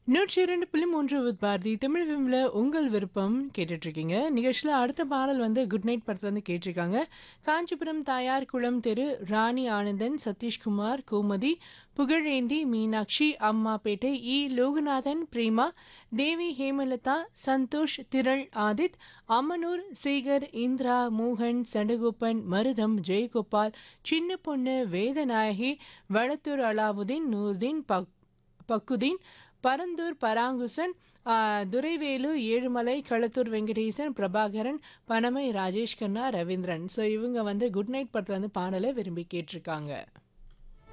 நூற்றி இரண்டு புள்ளி மூன்று வித் பாரதி தமிழ் விம்ல உங்கள் விருப்பம் கேட்டுட்டு இருக்கீங்க நிகழ்ச்சியில் அடுத்த பாடல் வந்து குட் நைட் படத்துல வந்து கேட்டிருக்காங்க காஞ்சிபுரம் தாயார் குளம் தெரு ராணி ஆனந்தன் சதீஷ்குமார் கோமதி புகழேந்தி மீனாட்சி அம்மாப்பேட்டை இ லோகநாதன் பிரேமா தேவி ஹேமலதா சந்தோஷ் திரள் ஆதித் அம்மனூர் சேகர் இந்திரா மோகன் சண்டகோப்பன் மருதம் ஜெயகோபால் சின்ன பொண்ணு வேதநாயகி வளத்தூர் அலாவுதீன் நூர்தீன் பக் பக்குதீன் பரந்தூர் பராங்குசன் ஆ, துரைவேலு ஏழுமலை களத்தூர் வெங்கடேசன் பிரபாகரன் பனமை ராஜேஷ் கண்ணா ரவீந்திரன் ஸோ இவங்க வந்து குட் நைட் படத்துல வந்து பாடலை விரும்பி கேட்டிருக்காங்க